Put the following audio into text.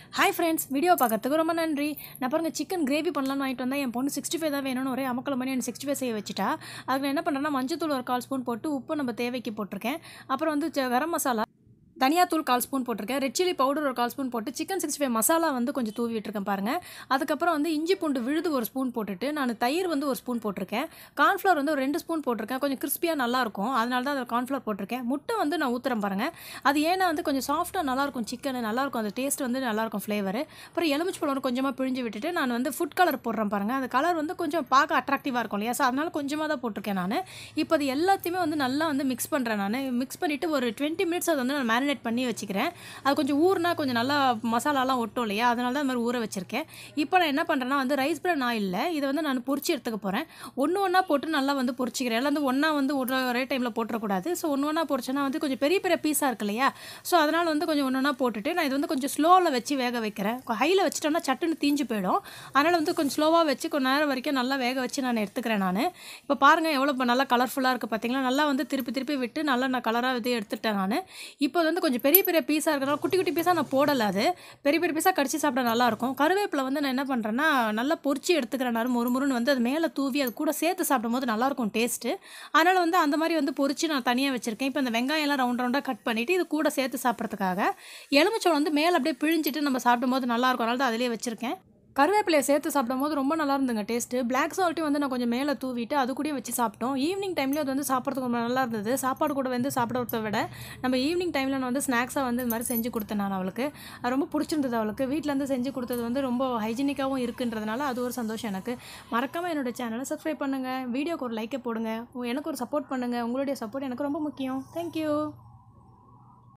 hi friends video பார்க்கறதுக்கு ரொம்ப நன்றி நான் பாருங்கள் சிக்கன் கிரேவி பண்ணலாம்னு வாங்கிட்டு வந்தேன் என் பொண்ணு சிக்ஸ்டி ஃபைவ் தான் வேணும்னு ஒரே அமக்கலம் பண்ணி எனக்கு சிக்ஸ்டி ஃபைவ் செய்ய வச்சுட்டா அதுக்கு நான் என்ன பண்ணுறேன்னா மஞ்சத்தூள் ஒரு கால் ஸ்பூன் போட்டு உப்பு நம்ம தேவைக்கு போட்டிருக்கேன் அப்புறம் வந்து ச- கரம் மசாலா தனியாத்தூள் கால் ஸ்பூன் போட்டிருக்கேன் ரெட் சில்லி பவுடர் ஒரு கால் ஸ்பூன் போட்டு சிக்கன் சிக்ஸ்டி ஃபைவ் மசாலா வந்து கொஞ்சம் தூவி விட்டுருக்கேன் பாருங்கள் அதுக்கப்புறம் வந்து இஞ்சி பூண்டு விழுது ஒரு ஸ்பூன் போட்டுட்டு நான் தயிர் வந்து ஒரு ஸ்பூன் போட்டிருக்கேன் கார்ன்ஃப்ளவர் வந்து ஒரு ரெண்டு ஸ்பூன் போட்டிருக்கேன் கொஞ்சம் கிறிஸ்பியாக நல்லாயிருக்கும் அதனால தான் அதில் கார்ன்ஃப்ளவர் போட்டிருக்கேன் முட்டை வந்து நான் ஊற்றுறேன் பாருங்கள் அது ஏன்னா வந்து கொஞ்சம் சாஃப்டாக நல்லாயிருக்கும் சிக்கன் நல்லாயிருக்கும் அந்த டேஸ்ட் வந்து நல்லாயிருக்கும் ஃப்ளேவர் அப்புறம் எலுமிச்சு பழம் கொஞ்சமாக பிழிஞ்சு விட்டுட்டு நான் வந்து ஃபுட் கலர் போடுறேன் பாருங்கள் அந்த கலர் வந்து கொஞ்சம் பார்க்க அட்ராக்டிவாக இருக்கும் இல்லையா ஸோ அதனால கொஞ்சமாக தான் போட்டிருக்கேன் நான் இப்போ அது எல்லாத்தையுமே வந்து நல்லா வந்து மிக்ஸ் பண்ணுறேன் நான் மிக்ஸ் பண்ணிவிட்டு ஒரு டுவெண்ட்டி மினிட்ஸ் அதை வந்து நான் மேரினேட் பண்ணி வச்சுக்கிறேன் அது கொஞ்சம் ஊறுனா கொஞ்சம் நல்லா மசாலாலாம் ஒட்டும் இல்லையா அதனால தான் இந்த மாதிரி ஊற வச்சிருக்கேன் இப்போ நான் என்ன பண்ணுறேன்னா வந்து ரைஸ் பிரான் ஆயிலில் இதை வந்து நான் பொரிச்சு எடுத்துக்க போகிறேன் ஒன்று ஒன்றா போட்டு நல்லா வந்து பொரிச்சிக்கிறேன் எல்லாம் வந்து ஒன்றா வந்து ஒரு ஒரே டைமில் போட்டுறக்கூடாது ஸோ ஒன்று ஒன்றா பொரிச்சேன்னா வந்து கொஞ்சம் பெரிய பெரிய பீஸாக இருக்கு இல்லையா ஸோ அதனால் வந்து கொஞ்சம் ஒன்று ஒன்றா போட்டுட்டு நான் இது வந்து கொஞ்சம் ஸ்லோவில் வச்சு வேக வைக்கிறேன் ஹையில் வச்சிட்டோம்னா சட்டுன்னு தீஞ்சு போயிடும் அதனால் வந்து கொஞ்சம் ஸ்லோவாக வச்சு கொஞ்ச நேரம் வரைக்கும் நல்லா வேக வச்சு நான் எடுத்துக்கிறேன் நான் இப்போ பாருங்கள் எவ்வளோ இப்போ நல்லா கலர்ஃபுல்லாக இருக்குது பார்த்தீங்களா நல்லா வந்து திருப்பி திருப்பி விட்டு நல்லா நான் கலராக இது எடுத்துட்டேன் நான் இப்போ அது வந்து கொஞ்சம் பெரிய பெரிய பீஸாக இருக்கிறனால குட்டி குட்டி பீஸாக நான் போடலை அது பெரிய பெரிய பீஸாக கடிச்சு சாப்பிட நல்லாயிருக்கும் கருவேப்பிலை வந்து நான் என்ன பண்ணுறேன்னா நல்லா பொரிச்சு எடுத்துக்கிறேன் நான் முறுமுறுன்னு வந்து அது மேலே தூவி அது கூட சேர்த்து சாப்பிடும்போது நல்லாயிருக்கும் டேஸ்ட்டு அதனால் வந்து அந்த மாதிரி வந்து பொரிச்சு நான் தனியாக வச்சுருக்கேன் இப்போ அந்த வெங்காயம்லாம் ரவுண்ட் ரவுண்டாக கட் பண்ணிவிட்டு இது கூட சேர்த்து சாப்பிட்றதுக்காக எலுமிச்சம் வந்து மேலே அப்படியே பிழிஞ்சிட்டு நம்ம சாப்பிடும்போது நல்லாயிருக்கும் அதனால தான் அதிலே வச்சுருக்கேன் கருவேப்பிலையை சேர்த்து சாப்பிடும்போது ரொம்ப நல்லா இருந்துங்க டேஸ்ட்டு பிளாக் சால்ட்டையும் வந்து நான் கொஞ்சம் மேலே தூவிட்டு அது கூடயும் வச்சு சாப்பிட்டோம் ஈவினிங் டைம்லேயும் அது வந்து சாப்பிட்றதுக்கு ரொம்ப நல்லா இருந்தது சாப்பாடு கூட வந்து சாப்பிட்றத விட நம்ம ஈவினிங் டைமில் நான் வந்து ஸ்நாக்ஸாக வந்து இது மாதிரி செஞ்சு கொடுத்தேன் நான் அவளுக்கு அது ரொம்ப பிடிச்சிருந்தது அவளுக்கு வீட்டிலேருந்து செஞ்சு கொடுத்தது வந்து ரொம்ப ஹைஜீனிக்காகவும் இருக்குன்றதுனால அது ஒரு சந்தோஷம் எனக்கு மறக்காமல் என்னோட சேனலை சப்ஸ்கிரைப் பண்ணுங்கள் வீடியோக்கு ஒரு லைக்கை போடுங்க எனக்கு ஒரு சப்போர்ட் பண்ணுங்கள் உங்களுடைய சப்போர்ட் எனக்கு ரொம்ப முக்கியம் தேங்க்யூ